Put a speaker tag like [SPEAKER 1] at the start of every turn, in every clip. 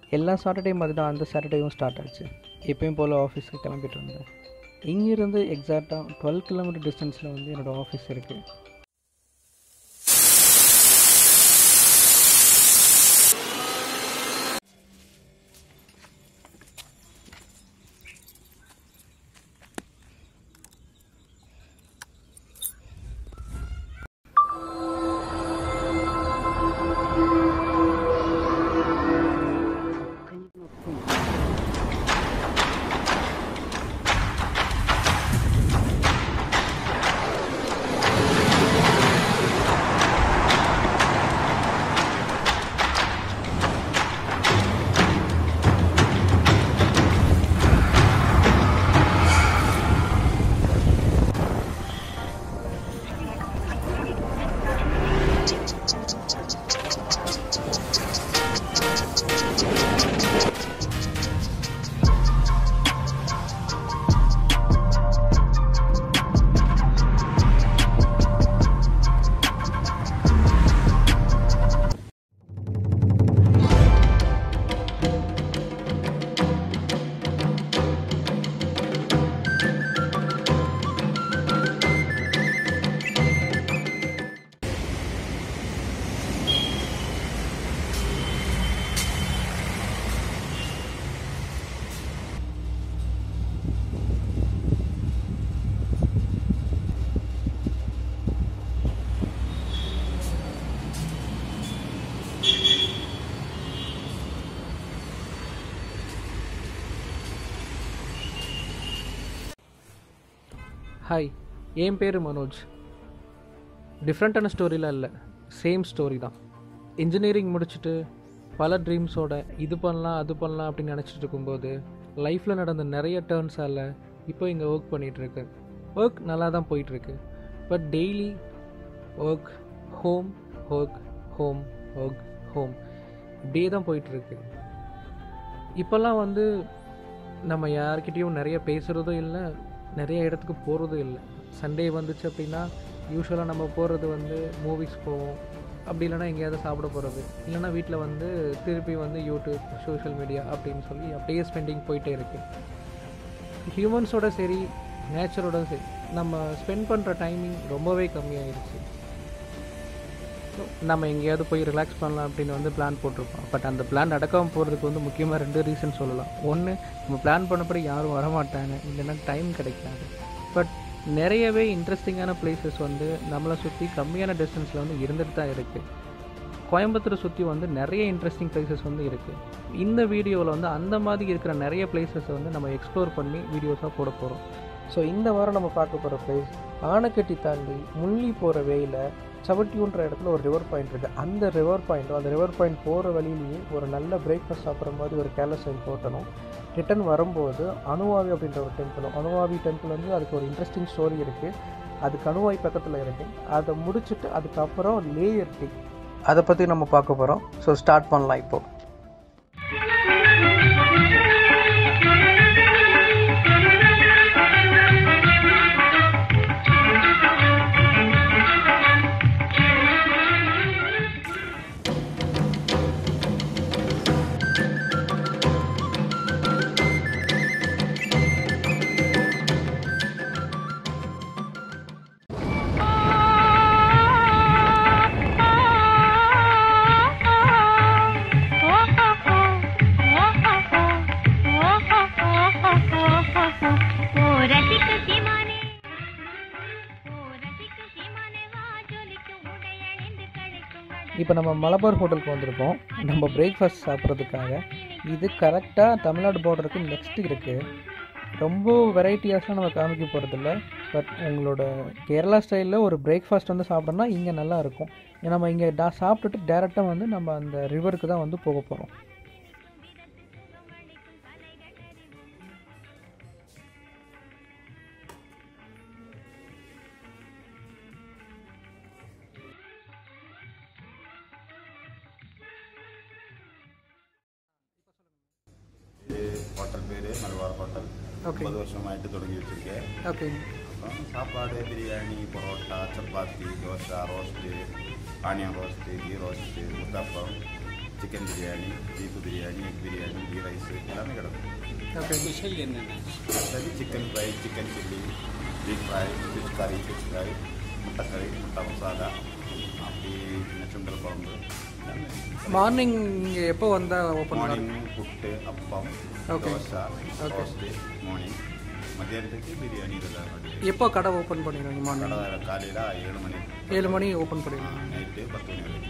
[SPEAKER 1] எல்லா சாட்டர்டே மாதிரி தான் அந்த சாட்டர்டேயும் ஸ்டார்ட் ஆச்சு எப்பயும் போல் ஆஃபீஸ்க்கு கிளம்பிட்டு இருந்தேன் இங்கேருந்து எக்ஸாக்டாக டுவெல் கிலோமீட்டர் டிஸ்டன்ஸில் வந்து என்னோடய ஆஃபீஸ் இருக்குது ஹாய் என் பேர் மனோஜ் டிஃப்ரெண்ட்டான ஸ்டோரிலாம் இல்லை சேம் ஸ்டோரி தான் இன்ஜினியரிங் முடிச்சுட்டு பல ட்ரீம்ஸோட இது பண்ணலாம் அது பண்ணலாம் அப்படின்னு நினச்சிட்டு இருக்கும்போது லைஃப்பில் நடந்த நிறைய டேர்ன்ஸால் இப்போ இங்கே ஒர்க் பண்ணிகிட்ருக்கு ஒர்க் நல்லா தான் போயிட்டுருக்கு but daily work home work home work home இப்படியே தான் போயிட்டுருக்கு இப்போல்லாம் வந்து நம்ம யார்கிட்டேயும் நிறைய பேசுகிறதும் இல்லை நிறைய இடத்துக்கு போகிறதும் இல்லை சண்டே வந்துச்சு அப்படின்னா யூஸ்வலாக நம்ம போகிறது வந்து மூவிஸ் போவோம் அப்படி இல்லைனா எங்கேயாவது சாப்பிட போகிறது இல்லைனா வீட்டில் வந்து திருப்பி வந்து யூடியூப் சோஷியல் மீடியா அப்படின்னு சொல்லி அப்படியே ஸ்பெண்டிங் போயிட்டே இருக்குது ஹியூமன்ஸோட சரி நேச்சரோட சரி நம்ம ஸ்பெண்ட் பண்ணுற டைமிங் ரொம்பவே கம்மியாயிருச்சு ஸோ நம்ம எங்கேயாவது போய் ரிலாக்ஸ் பண்ணலாம் அப்படின்னு வந்து பிளான் போட்டிருப்போம் பட் அந்த பிளான் நடக்காமல் போகிறதுக்கு வந்து முக்கியமாக ரெண்டு ரீசன் சொல்லலாம் ஒன்று நம்ம பிளான் பண்ணப்படி யாரும் வரமாட்டாங்க இல்லைன்னா டைம் கிடைக்காது பட் நிறையவே இன்ட்ரெஸ்டிங்கான பிளேசஸ் வந்து நம்மளை சுற்றி கம்மியான டிஸ்டன்ஸில் வந்து இருந்துட்டு தான் இருக்குது கோயம்புத்தூரை சுற்றி வந்து நிறைய இன்ட்ரெஸ்டிங் பிளேசஸ் வந்து இருக்குது இந்த வீடியோவில் வந்து அந்த மாதிரி இருக்கிற நிறைய பிளேசஸை வந்து நம்ம எக்ஸ்ப்ளோர் பண்ணி வீடியோஸாக போட போகிறோம் ஸோ இந்த வாரம் நம்ம பார்க்க போகிற பிளேஸ் ஆனைக்கட்டி தாண்டி முள்ளி போகிற வேயில் சவட்டியூன்ற இடத்துல ஒரு ரிவர் பாயிண்ட் இருக்குது அந்த ரிவர் பாயிண்ட்டும் அந்த ரிவர் பாயிண்ட் போகிற வழியிலேயே ஒரு நல்ல பிரேக்ஃபாஸ்ட் சாப்பிட்ற மாதிரி ஒரு கேரளா சைன் போட்டணும் ரிட்டன் வரும்போது அணுவாவி அப்படின்ற ஒரு டெம்பிளும் அணுவாவி டெம்பிள் வந்து அதுக்கு ஒரு இன்ட்ரெஸ்டிங் ஸ்டோரி இருக்குது அதுக்கு அணுவாய் பக்கத்தில் இருக்குது அதை முடிச்சுட்டு அதுக்கப்புறம் லேயர் டீ அதை பற்றி நம்ம பார்க்க போகிறோம் ஸோ ஸ்டார்ட் பண்ணலாம் இப்போது இப்போ நம்ம மலபார் ஹோட்டலுக்கு வந்திருக்கோம் நம்ம பிரேக்ஃபாஸ்ட் சாப்பிட்றதுக்காக இது கரெக்டாக தமிழ்நாடு பார்டருக்கு நெக்ஸ்ட் இருக்குது ரொம்ப வெரைட்டியாஸ்லாம் நம்ம காமிக்க போகிறதில்ல பட் உங்களோட கேரளா ஸ்டைலில் ஒரு பிரேக்ஃபாஸ்ட் வந்து சாப்பிட்டோம்னா இங்கே நல்லா இருக்கும் நம்ம இங்கே டா சாப்பிட்டுட்டு டேரெக்டாக வந்து நம்ம அந்த ரிவருக்கு தான் வந்து போக போகிறோம்
[SPEAKER 2] இது ஹோட்டல் பேர் மலபார் ஹோட்டல்
[SPEAKER 1] ஓகே
[SPEAKER 2] முப்பது வருஷமாയിട്ട് தொடங்கி வச்சிருக்கேன்
[SPEAKER 1] ஓகே
[SPEAKER 2] அப்புறம் சாப்பாடு biryani parotta chapati dosa roast onion roast ghee roast முத்தப்பம் chicken biryani beef biryani egg biryani ghee rice எல்லாமே கிடைக்கும்
[SPEAKER 1] ஓகே
[SPEAKER 3] ஸ்பெஷல் என்னென்ன
[SPEAKER 2] சரி chicken fry chicken chilli beef fry fish கறி ஃபிஷ் ஃப்ரை முட்டை கறி முட்டை மசாலா அப்படி சின்ன சுண்டல் குழம்பு எல்லாமே
[SPEAKER 1] மார்னிங் இங்கே எப்போ வந்தால் ஓப்பன் பண்ணுவாங்க
[SPEAKER 2] morning puttu appam
[SPEAKER 1] Okay.
[SPEAKER 2] Dosa
[SPEAKER 1] Okay.
[SPEAKER 2] Roast morning மத்தியானத்துக்கு பிரியாணி இதெல்லாம் வண்டி
[SPEAKER 1] எப்போ கடை ஓப்பன் பண்ணிடுவீங்க மார்னிங்
[SPEAKER 2] கடை காலையில் ஏழு மணி
[SPEAKER 1] ஏழு மணி ஓப்பன் பண்ணிடுவீங்க
[SPEAKER 2] நைட்டு பத்து மணி வரைக்கும்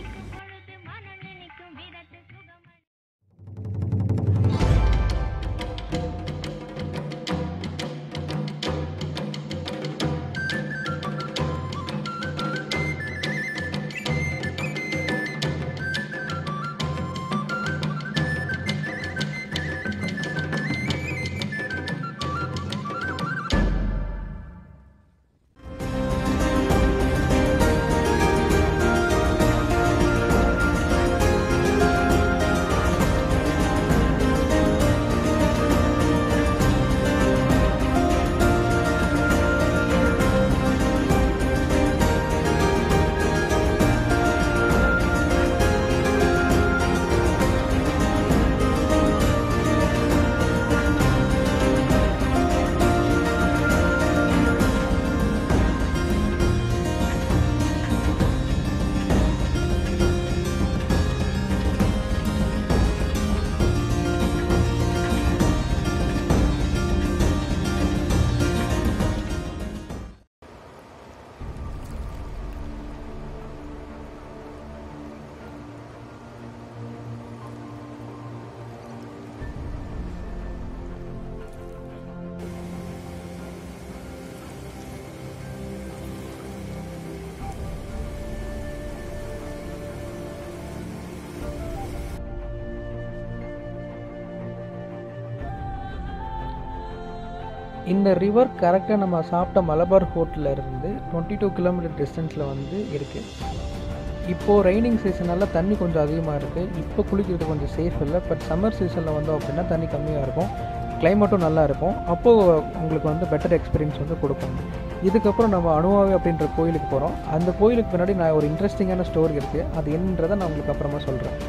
[SPEAKER 1] இந்த ரிவர் கரெக்டாக நம்ம சாப்பிட்ட மலபார் ஹோட்டலில் இருந்து டுவெண்ட்டி டூ கிலோமீட்டர் டிஸ்டன்ஸில் வந்து இருக்குது இப்போது ரெய்னிங் சீசனால் தண்ணி கொஞ்சம் அதிகமாக இருக்குது இப்போ குளிக்கிறது கொஞ்சம் சேஃப் இல்லை பட் சம்மர் சீசனில் வந்தோம் அப்படின்னா தண்ணி கம்மியாக இருக்கும் கிளைமேட்டும் நல்லா இருக்கும் அப்போது உங்களுக்கு வந்து பெட்டர் எக்ஸ்பீரியன்ஸ் வந்து கொடுக்கும் இதுக்கப்புறம் நம்ம அணுவாவி அப்படின்ற கோயிலுக்கு போகிறோம் அந்த கோயிலுக்கு பின்னாடி நான் ஒரு இன்ட்ரெஸ்டிங்கான ஸ்டோரி இருக்குது அது என்னன்றதை நான் உங்களுக்கு அப்புறமா சொல்கிறேன்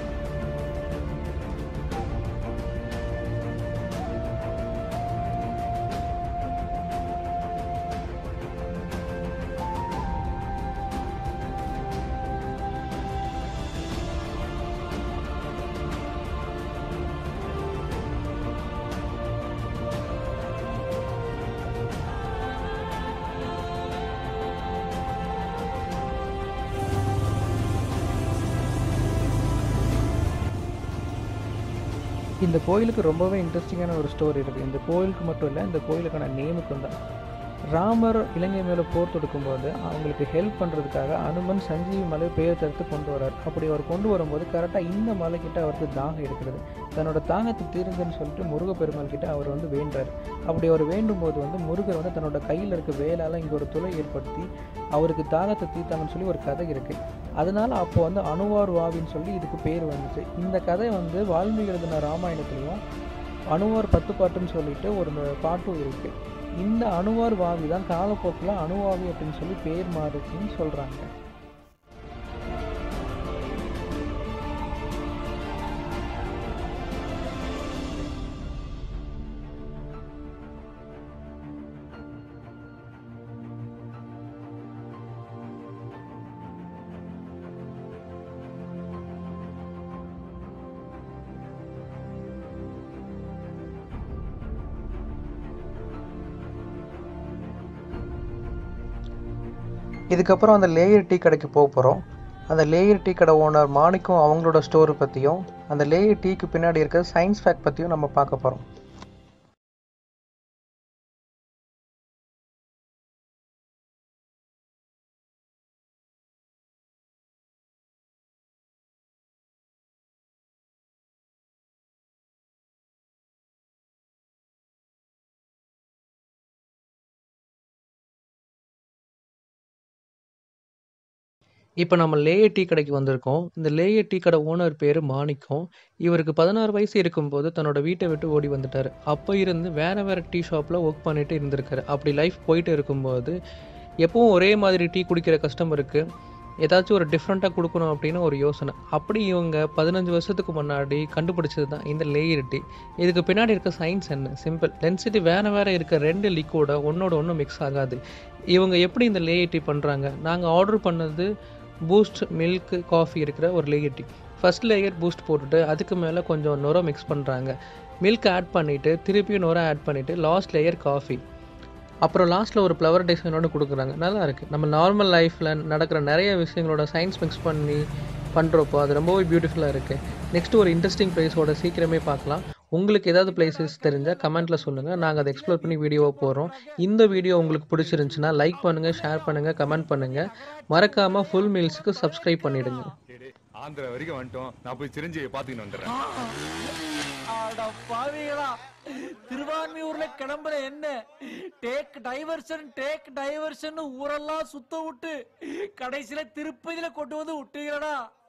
[SPEAKER 1] இந்த கோயிலுக்கு ரொம்பவே இன்ட்ரெஸ்டிங்கான ஒரு ஸ்டோரி இருக்குது இந்த கோயிலுக்கு மட்டும் இல்லை இந்த கோயிலுக்கான நேமுக்கும் தான் ராமர் இலங்கை மேலே போர் தொடுக்கும்போது அவங்களுக்கு ஹெல்ப் பண்ணுறதுக்காக அனுமன் சஞ்சீவி மலை பெயர் தடுத்து கொண்டு வரார் அப்படி அவர் கொண்டு வரும்போது கரெக்டாக இந்த மலைக்கிட்ட அவருக்கு தாகம் இருக்கிறது தன்னோட தாகத்தை தீருங்கன்னு சொல்லிட்டு முருகப்பெருமாள் கிட்ட அவர் வந்து வேண்டுறாரு அப்படி அவர் வேண்டும் போது வந்து முருகர் வந்து தன்னோட கையில் இருக்க வேலால் இங்கே ஒரு துளை ஏற்படுத்தி அவருக்கு தாகத்தை தீர்த்தாங்கன்னு சொல்லி ஒரு கதை இருக்குது அதனால அப்போ வந்து அணுவார் வாவின்னு சொல்லி இதுக்கு பேர் வந்துச்சு இந்த கதை வந்து வால்மீகி எழுதின ராமாயணத்துலையும் அணுவார் பத்து பாட்டுன்னு சொல்லிட்டு ஒரு பாட்டும் இருக்குது இந்த அணுவார் வாவி தான் காலப்போக்கில் அணுவாவி அப்படின்னு சொல்லி பேர் மாறுச்சுன்னு சொல்கிறாங்க இதுக்கப்புறம் அந்த லேயர் டீ கடைக்கு போக போகிறோம் அந்த லேயர் டீ கடை ஓனர் மாணிக்கும் அவங்களோட ஸ்டோர் பற்றியும் அந்த லேயர் டீக்கு பின்னாடி இருக்க சயின்ஸ் ஃபேக்ட் பற்றியும் நம்ம பார்க்க போகிறோம் இப்போ நம்ம லேயர் டீ கடைக்கு வந்திருக்கோம் இந்த லேயர் டீ கடை ஓனர் பேர் மாணிக்கம் இவருக்கு பதினாறு வயசு இருக்கும்போது தன்னோட வீட்டை விட்டு ஓடி வந்துட்டார் அப்போ இருந்து வேறு வேறு டீ ஷாப்பில் ஒர்க் பண்ணிட்டு இருந்திருக்காரு அப்படி லைஃப் போயிட்டு இருக்கும்போது எப்பவும் ஒரே மாதிரி டீ குடிக்கிற கஸ்டமருக்கு ஏதாச்சும் ஒரு டிஃப்ரெண்ட்டாக கொடுக்கணும் அப்படின்னு ஒரு யோசனை அப்படி இவங்க பதினஞ்சு வருஷத்துக்கு முன்னாடி கண்டுபிடிச்சது தான் இந்த லேயரிட்டி இதுக்கு பின்னாடி இருக்க சயின்ஸ் என்ன சிம்பிள் டென்சிட்டி வேறு வேறு இருக்க ரெண்டு லிக்விட ஒன்றோட ஒன்று மிக்ஸ் ஆகாது இவங்க எப்படி இந்த லேயரிட்டி பண்ணுறாங்க நாங்கள் ஆர்டர் பண்ணது பூஸ்ட் மில்க் காஃபி இருக்கிற ஒரு லேயரிட்டி ஃபர்ஸ்ட் லேயர் பூஸ்ட் போட்டுட்டு அதுக்கு மேலே கொஞ்சம் நுர மிக்ஸ் பண்ணுறாங்க மில்க் ஆட் பண்ணிவிட்டு திருப்பியும் நுர ஆட் பண்ணிவிட்டு லாஸ்ட் லேயர் காஃபி அப்புறம் லாஸ்ட்டில் ஒரு ஃப்ளவர் டிசைனோட கொடுக்குறாங்க நல்லா இருக்குது நம்ம நார்மல் லைஃப்பில் நடக்கிற நிறைய விஷயங்களோட சயின்ஸ் மிக்ஸ் பண்ணி பண்ணுறப்போ அது ரொம்பவே பியூட்டிஃபுல்லாக இருக்குது நெக்ஸ்ட் ஒரு இன்ட்ரெஸ்டிங் பிளேஸோட சீக்கிரமே பார்க்கலாம் உங்களுக்கு ஏதாவது பிளேசஸ் தெரிஞ்சால் கமெண்ட்டில் சொல்லுங்கள் நாங்கள் அதை எக்ஸ்ப்ளோர் பண்ணி வீடியோவை போடுறோம் இந்த வீடியோ உங்களுக்கு பிடிச்சிருந்துச்சுன்னா லைக் பண்ணுங்கள் ஷேர் பண்ணுங்கள் கமெண்ட் பண்ணுங்கள் மறக்காமல் ஃபுல் மீல்ஸுக்கு சப்ஸ்கிரைப் பண்ணிவிடுங்க
[SPEAKER 3] டேய், டேய், ஆந்திரா வரைக்கும் வந்துட்டோம் நான் போய் சிரஞ்சீவியை பாத்துக்கிட்டு வந்துடுறேன்
[SPEAKER 4] அட பாவிகளா திருவான்மியூர்ல கிளம்புற என்ன டேக் டைவர்ஷன் டேக் டைவர்ஷன் ஊரெல்லாம் சுத்த விட்டு கடைசியில திருப்பதியில கொண்டு வந்து விட்டீங்களடா